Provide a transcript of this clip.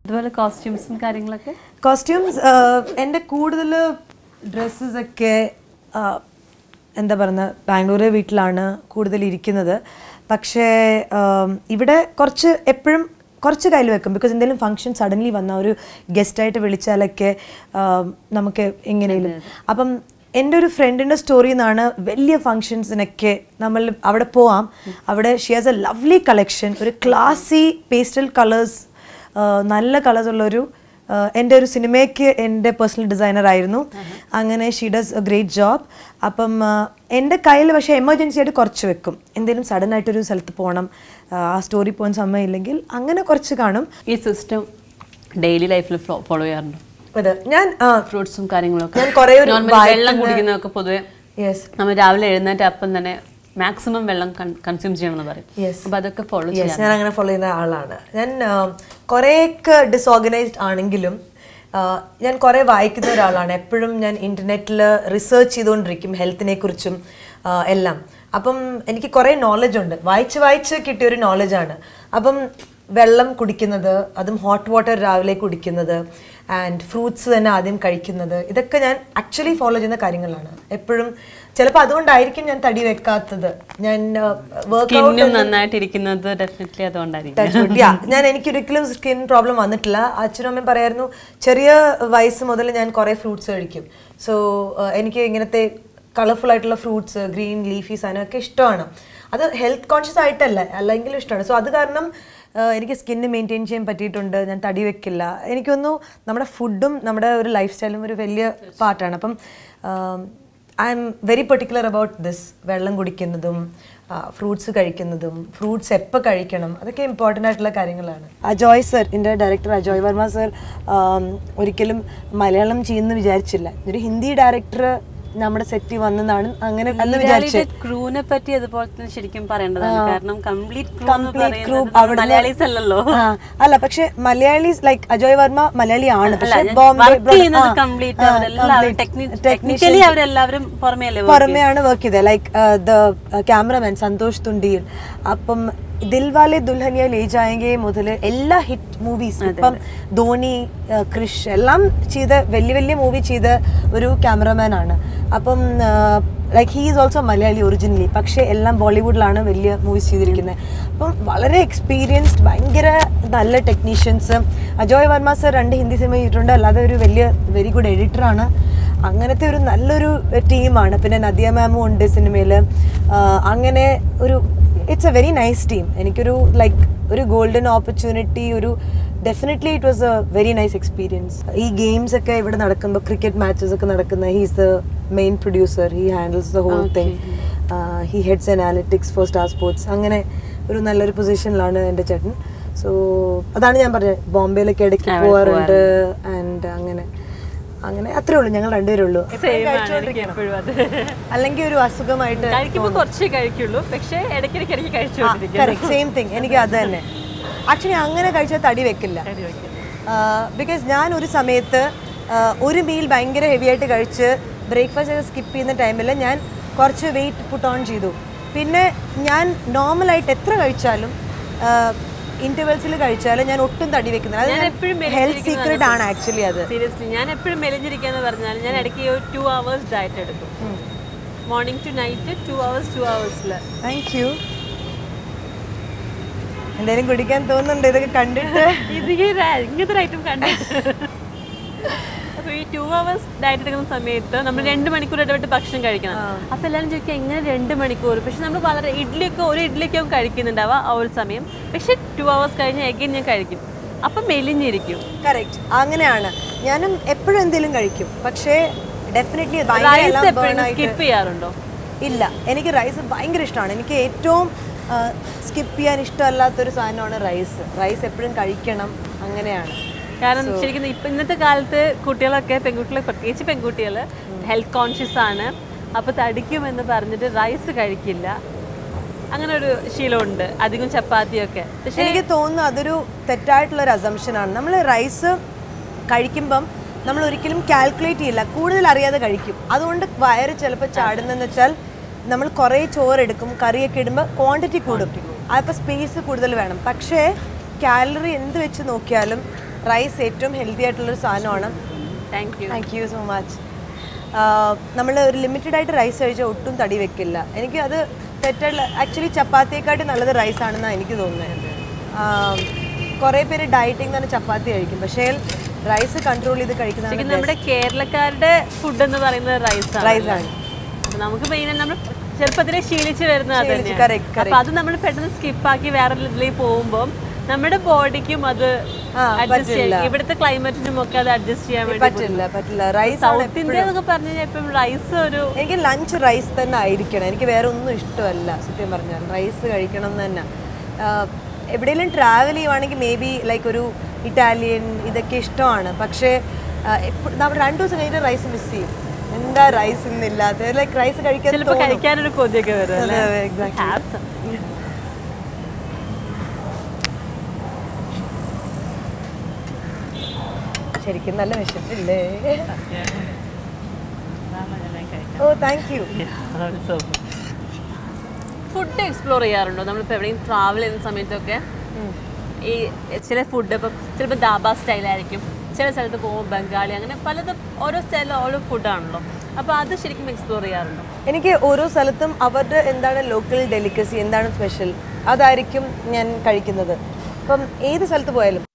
അതുപോലെ കോസ്റ്റ്യൂംസും കാര്യങ്ങളൊക്കെ കോസ്റ്റ്യൂംസ് എൻ്റെ കൂടുതൽ ഡ്രസ്സസ് ഒക്കെ ആ, എന്താ പറയുക ബാംഗ്ലൂർ വീട്ടിലാണ് കൂടുതൽ ഇരിക്കുന്നത് പക്ഷേ ആം, ഇവിടെ കുറച്ച് എപ്പോഴും കുറച്ച് കയ്യിൽ വെക്കും ബിക്കോസ് എന്തെങ്കിലും ഫംഗ്ഷൻ സഡൻലി വന്ന ഒരു ഗസ്റ്റായിട്ട് വിളിച്ചാലൊക്കെ ആം, നമുക്ക് എങ്ങനെയും അപ്പം എൻ്റെ ഒരു ഫ്രണ്ടിൻ്റെ സ്റ്റോറിയിൽ നിന്നാണ് വലിയ ഫങ്ഷൻസിനൊക്കെ നമ്മൾ അവിടെ പോവാം അവിടെ she has a lovely collection ഒരു ക്ലാസി പേസ്റ്റൽ കളേഴ്സ് നല്ല കളേഴ്സ് ഉള്ളൊരു ആഹ് എൻ്റെ ഒരു സിനിമയ്ക്ക് എൻ്റെ പേഴ്സണൽ ഡിസൈനർ ആയിരുന്നു അങ്ങനെ she does a great job അപ്പം ആഹ് എൻ്റെ കയ്യിൽ പക്ഷേ എമർജൻസി ആയിട്ട് കുറച്ച് വെക്കും എന്തെങ്കിലും സഡൻ ആയിട്ടൊരു സ്ഥലത്ത് പോകണം ആഹ് ആ സ്റ്റോറി പോകാൻ സമയമില്ലെങ്കിൽ അങ്ങനെ കുറച്ച് കാണും ഈ സിസ്റ്റം ഡെയിലി ലൈഫിൽ ഫോളോ ചെയ്യാറുണ്ടോ അത് ഞാൻ ഫ്രൂട്ട്സും കാര്യങ്ങളൊക്കെ ഞാൻ കുറേ ഒരു Normally വായിക്കുന്ന- വെള്ളം കുടിക്കുന്നതൊക്കെ പൊതുവെ യെസ് നമ്മൾ രാവിലെ എഴുന്നേറ്റ് അപ്പം തന്നെ മാക്സിമം വെള്ളം കൺസ്യൂം ചെയ്യണമെന്ന് പറയും Yes. അപ്പൊ അതൊക്കെ ഫോളോ യെസ് ഞാൻ അങ്ങനെ ഫോളോ ചെയ്യുന്ന ആളാണ് ഞാൻ കുറേയൊക്കെ ഡിസോർഗനൈസ്ഡ് ആണെങ്കിലും ആ, ഞാൻ കുറേ വായിക്കുന്ന ഒരാളാണ് എപ്പോഴും ഞാൻ ഇൻ്റർനെറ്റിൽ റിസർച്ച് ചെയ്തുകൊണ്ടിരിക്കും ഹെൽത്തിനെ കുറിച്ചും ആ, എല്ലാം അപ്പം എനിക്ക് കുറേ നോളജ് ഉണ്ട് വായിച്ച് വായിച്ച് കിട്ടിയ ഒരു നോളജാണ് അപ്പം വെള്ളം കുടിക്കുന്നത് അതും ഹോട്ട് വാട്ടർ രാവിലെ കുടിക്കുന്നത് ആൻഡ് ഫ്രൂട്ട്സ് തന്നെ ആദ്യം കഴിക്കുന്നത് ഇതൊക്കെ ഞാൻ ആക്ച്വലി ഫോളോ ചെയ്യുന്ന കാര്യങ്ങളാണ് എപ്പോഴും ചിലപ്പോൾ അതുകൊണ്ടായിരിക്കും ഞാൻ തടി വെക്കാത്തത് ഞാൻ വർക്ക്ഔട്ട് സ്കിന്നും നന്നായിട്ടിരിക്കുന്നത് ഡെഫിനറ്റ്ലി അതുകൊണ്ടായിരിക്കും Touch wood. Yeah. ഞാൻ എനിക്കൊരിക്കലും സ്കിൻ പ്രോബ്ലം വന്നിട്ടില്ല അച്ഛനും അമ്മയും പറയായിരുന്നു ചെറിയ വയസ്സ് മുതൽ ഞാൻ കുറേ ഫ്രൂട്ട്സ് കഴിക്കും സോ എനിക്ക് ഇങ്ങനത്തെ കളർഫുൾ ആയിട്ടുള്ള ഫ്രൂട്ട്സ് ഗ്രീൻ ലീഫി സാധനമൊക്കെ ഇഷ്ടമാണ് അത് ഹെൽത്ത് കോൺഷ്യസ് ആയിട്ടല്ല അല്ലെങ്കിലും ഇഷ്ടമാണ് സോ അത് കാരണം ആ, എനിക്ക് സ്കിന്ന് മെയിൻറ്റെയിൻ ചെയ്യാൻ പറ്റിയിട്ടുണ്ട് ഞാൻ തടി വെക്കില്ല എനിക്കൊന്നു നമ്മുടെ ഫുഡും നമ്മുടെ ഒരു ലൈഫ് സ്റ്റൈലും ഒരു വലിയ പാർട്ടാണ് അപ്പം I'm very particular about this വെള്ളം കുടിക്കുന്നതും ഫ്രൂട്ട്സ് കഴിക്കുന്നതും ഫ്രൂട്ട്സ് എപ്പോൾ കഴിക്കണം അതൊക്കെ ഇമ്പോർട്ടൻ്റ് ആയിട്ടുള്ള കാര്യങ്ങളാണ് അജോയ് സർ എൻ്റെ ഡയറക്ടർ അജോയ് വർമ്മ സർ ഒരിക്കലും മലയാളം ചെയ്യുമെന്ന് വിചാരിച്ചില്ല ഒരു ഹിന്ദി ഡയറക്ടർ നമ്മുടെ സെറ്റിൽ വന്നതാണ് അങ്ങനെ അന്ന് വിചാരിച്ചത് ക്രൂവിനെ പറ്റി അതുപോലെ തന്നെ ശരിക്കും പറയേണ്ടതാണ് കാരണം complete crew complete crew Malayalis അല്ലല്ലോ അല്ല പക്ഷെ മലയാളീസ് ലൈക്ക് അജോയ് വർമ്മ മലയാളിയാണ് അല്ല പക്ഷെ ഞാൻ ബോംബെ വർക്ക് ചെയ്യുന്നത് കംപ്ലീറ്റ് അവരെല്ലാവരും ടെക്നിക്കലി അവരെല്ലാവരും പുറമേ അല്ലേ work പുറമെയാണ് വർക്ക് ചെയ്തത് like the cameraman Santosh Thundiyil അപ്പം ദിൽവാലെ ദുൽഹനിയ ലേ ജായെങ്കെ മുതൽ എല്ലാ ഹിറ്റ് മൂവീസ് ഇപ്പം ധോണി ആ, ക്രിഷ് എല്ലാം ചെയ്ത വലിയ വലിയ മൂവി ചെയ്ത ഒരു ക്യാമറമാൻ ആണ് അപ്പം like he is also Malayali originally പക്ഷേ എല്ലാം ബോളിവുഡിലാണ് വലിയ മൂവീസ് ചെയ്തിരിക്കുന്നത് അപ്പം വളരെ എക്സ്പീരിയൻസ്ഡ് ഭയങ്കര നല്ല ടെക്നീഷ്യൻസ് അജോയ് വർമ്മ സർ രണ്ട് ഹിന്ദി സിനിമ ചെയ്തിട്ടുണ്ട് അല്ലാതെ ഒരു വലിയ വെരി ഗുഡ് എഡിറ്ററാണ് അങ്ങനത്തെ ഒരു നല്ലൊരു ടീമാണ് പിന്നെ നദിയ മാമും ഉണ്ട് സിനിമയിൽ അങ്ങനെ ഒരു it's a very nice team എനിക്കൊരു ലൈക്ക് ഒരു ഗോൾഡൻ ഓപ്പർച്യൂണിറ്റി ഒരു definitely it was a very nice experience ഈ ഗെയിംസ് ഒക്കെ ഇവിടെ നടക്കുമ്പോൾ ക്രിക്കറ്റ് മാച്ചസ് ഒക്കെ നടക്കുന്ന he's the main producer he handles the whole thing he heads analytics for Star Sports അങ്ങനെ ഒരു നല്ലൊരു പൊസിഷനിലാണ് എൻ്റെ ചേട്ടൻ സോ അതാണ് ഞാൻ പറഞ്ഞത് ബോംബെയിലൊക്കെ ഇടയ്ക്ക് പോകാറുണ്ട് ആൻഡ് അങ്ങനെ അങ്ങനെ അത്രേ ഉള്ളൂ ഞങ്ങൾ രണ്ടുപേരേ ഉള്ളൂ Same ആണ് എനിക്ക് എപ്പോഴും അത് അല്ലെങ്കിൽ ഒരു അസുഖമായിട്ട് കഴിക്കുമ്പോൾ കുറച്ചേ കഴിക്കുള്ളൂ പക്ഷേ ഇടയ്ക്കിടയ്ക്ക് ഇടയ്ക്ക് കഴിച്ചുകൊണ്ടിരിക്കും സെയിം തിങ് എനിക്ക് അത് തന്നെ ആക്ച്വലി അങ്ങനെ കഴിച്ചാൽ തടി വെക്കില്ല ബിക്കോസ് ഞാൻ ഒരു സമയത്ത് ആ, ഒരു മീൽ ഭയങ്കര ഹെവി ആയിട്ട് കഴിച്ച് ബ്രേക്ക്ഫാസ്റ്റ് ഒക്കെ സ്കിപ്പ് ചെയ്യുന്ന ടൈമിൽ ഞാൻ കുറച്ച് വെയിറ്റ് പുട്ട് ഓൺ ചെയ്തു പിന്നെ ഞാൻ നോർമലായിട്ട് എത്ര കഴിച്ചാലും ഇന്റർവെൽസിൽ കഴിച്ചാലും ഞാൻ ഒട്ടും തടി വെക്കുന്നില്ല ഞാൻ അത് എപ്പോഴും ഹെൽത്ത് സീക്രട്ട് ആണ് ആക്ച്വലി അത് സീരിയസ്ലി ഞാൻ എപ്പോഴും മെലിഞ്ഞിരിക്കാന്ന് പറഞ്ഞാൽ ഞാൻ ഇടയ്ക്ക് ഒരു ടു അവേഴ്സ് ഡയറ്റ് എടുക്കും morning to night two hours two അവേഴ്സിൽ താങ്ക് യു എന്തായാലും കുടിക്കാൻ തോന്നുന്നുണ്ട് ഇതൊക്കെ കണ്ടിട്ട് ഇത് ഈ ര- ഇങ്ങനത്തെ ഒരു ഐറ്റം കണ്ടിട്ട് അപ്പൊ ഈ ടു അവേഴ്സ് ഡയറ്റ് എടുക്കുന്ന സമയത്ത് നമ്മൾ രണ്ട് മണിക്കൂർ ഇടവിട്ട് ഭക്ഷണം കഴിക്കണം അപ്പൊ എല്ലാവരും ചോദിക്കുക എങ്ങനെ രണ്ട് മണിക്കൂർ പക്ഷെ നമ്മൾ വളരെ ഇഡ്ഡലിയൊക്കെ ഒരു ഇഡ്ഡലിയൊക്കെ കഴിക്കുന്നുണ്ടാവുക ആ ഒരു സമയം പക്ഷെ ടു അവേഴ്സ് കഴിഞ്ഞ് എഗൈൻ ഞാൻ കഴിക്കും അപ്പം മെലിഞ്ഞിരിക്കും കറക്റ്റ് അങ്ങനെയാണ് ഞാനും എപ്പോഴും എന്തെങ്കിലും കഴിക്കും പക്ഷേ ഡെഫിനറ്റ്ലി റൈസ് എപ്പോഴും സ്കിപ്പ് ചെയ്യാറുണ്ടോ ഇല്ല എനിക്ക് റൈസ് ഭയങ്കര ഇഷ്ടമാണ് എനിക്ക് ഏറ്റവും സ്കിപ്പ് ചെയ്യാൻ ഇഷ്ടമല്ലാത്തൊരു സാധനമാണ് റൈസ് റൈസ് എപ്പോഴും കഴിക്കണം അങ്ങനെയാണ് കാരണം ശരിക്കും ഇപ്പൊ ഇന്നത്തെ കാലത്ത് കുട്ടികളൊക്കെ പെൺകുട്ടികൾ പ്രത്യേകിച്ച് പെൺകുട്ടികൾ ഹെൽത്ത് കോൺഷ്യസ് ആണ് അപ്പൊ തടിക്കുമെന്ന് പറഞ്ഞിട്ട് റൈസ് കഴിക്കില്ല അങ്ങനെ ഒരു ശീലമുണ്ട് അധികം ചപ്പാത്തിയൊക്കെ പക്ഷെ എനിക്ക് തോന്നുന്നു അതൊരു തെറ്റായിട്ടുള്ള ഒരു അസംഷനാണ് നമ്മൾ റൈസ് കഴിക്കുമ്പം നമ്മൾ ഒരിക്കലും കാൽക്കുലേറ്റ് ചെയ്യില്ല കൂടുതൽ അറിയാതെ കഴിക്കും അതുകൊണ്ട് വയറ് ചിലപ്പോൾ ചാടുന്നതെന്ന് വെച്ചാൽ നമ്മൾ കുറേ ചോറെടുക്കും കറിയൊക്കെ ഇടുമ്പോൾ ക്വാണ്ടിറ്റി കൂടും അപ്പോൾ സ്പേസ് കൂടുതൽ വേണം പക്ഷേ കാലറി എന്ത് വെച്ച് നോക്കിയാലും റൈസ് ഏറ്റവും ഹെൽത്തി ആയിട്ടുള്ളൊരു സാധനമാണ് thank you thank you so much നമ്മൾ ഒരു ലിമിറ്റഡ് ആയിട്ട് റൈസ് കഴിച്ചാൽ ഒട്ടും തടി വെക്കില്ല എനിക്ക് അത് തെറ്റുള്ള ആക്ച്വലി ചപ്പാത്തിയെക്കാട്ടി നല്ലത് റൈസ് ആണെന്നാണ് എനിക്ക് തോന്നുന്നത് കുറേ പേര് ഡയറ്റിംഗ് തന്നെ ചപ്പാത്തി കഴിക്കും പക്ഷേ റൈസ് കൺട്രോൾ ചെയ്ത് കഴിക്കുന്നതാണ് ശരിക്കും നമ്മുടെ കേരളക്കാരുടെ ഫുഡ് എന്ന് പറയുന്നത് റൈസ് റൈസ് ആണ് അപ്പൊ നമുക്ക് മെയിൻ നമ്മൾ ചെറുപ്പത്തിലെ ശീലിച്ച് വരുന്നത് അത് ശീലിച്ച്, തന്നെയാണ് correct, correct. അപ്പൊ അത് നമ്മൾ പെട്ടെന്ന് സ്കിപ്പാക്കി വേറെ ഇതിലേക്ക് പോകുമ്പോൾ നമ്മുടെ ബോഡിക്കും അത് ആ, അഡ്ജസ്റ്റ് ചെയ്യാം ഇവിടുത്തെ ക്ലൈമറ്റിനും ഒക്കെ അത് അഡ്ജസ്റ്റ് ചെയ്യാൻ വേണ്ടി പറ്റില്ല പറ്റില്ല റൈസ് സൗത്ത് ഇന്ത്യ എന്നൊക്കെ പറഞ്ഞു കഴിഞ്ഞാൽ ഇപ്പം റൈസ് ഒരു എനിക്ക് ലഞ്ച് റൈസ് തന്നെ ആയിരിക്കണം എനിക്ക് വേറെ ഒന്നും ഇഷ്ടമല്ല സത്യം പറഞ്ഞാൽ റൈസ് കഴിക്കണം എന്ന് തന്നെ ആഹ് എവിടെയെങ്കിലും ട്രാവൽ ചെയ്യുവാണെങ്കിൽ മേ ബി ലൈക്ക് ഒരു ഇറ്റാലിയൻ ഇതൊക്കെ ഇഷ്ടമാണ് പക്ഷേ ആഹ് എപ്പ- നമ്മൾ രണ്ടു ദിവസം കഴിഞ്ഞിട്ട് റൈസ് മിസ് ചെയ്യും എന്താ റൈസ് ഇന്നില്ലാത്ത ലൈക്ക് റൈസ് കഴിക്കാൻ ചിലപ്പോ കഴിക്കാനൊരു കൊതിയൊക്കെ വരും അല്ലേ എക്സാക്ട് Have some. ശരിക്കും നല്ല വിശപ്പില്ലേ ഓ താങ്ക് യു ഫുഡ് എക്സ്പ്ലോർ ചെയ്യാറുണ്ടോ നമ്മളിപ്പോൾ എവിടെയും ട്രാവൽ ചെയ്യുന്ന സമയത്തൊക്കെ ഈ ചില ഫുഡ് ഇപ്പം ചിലപ്പോൾ ദാബ സ്റ്റൈലായിരിക്കും ചില സ്ഥലത്ത് പോകുമ്പോൾ ബംഗാളി അങ്ങനെ പലതും ഓരോ സ്ഥലം ഓരോ ഫുഡാണല്ലോ അപ്പോൾ അത് ശരിക്കും എക്സ്പ്ലോർ ചെയ്യാറുണ്ടോ എനിക്ക് ഓരോ സ്ഥലത്തും അവരുടെ എന്താണ് ലോക്കൽ ഡെലിക്കസി എന്താണ് സ്പെഷ്യൽ അതായിരിക്കും ഞാൻ കഴിക്കുന്നത് ഇപ്പം ഏത് സ്ഥലത്ത് പോയാലും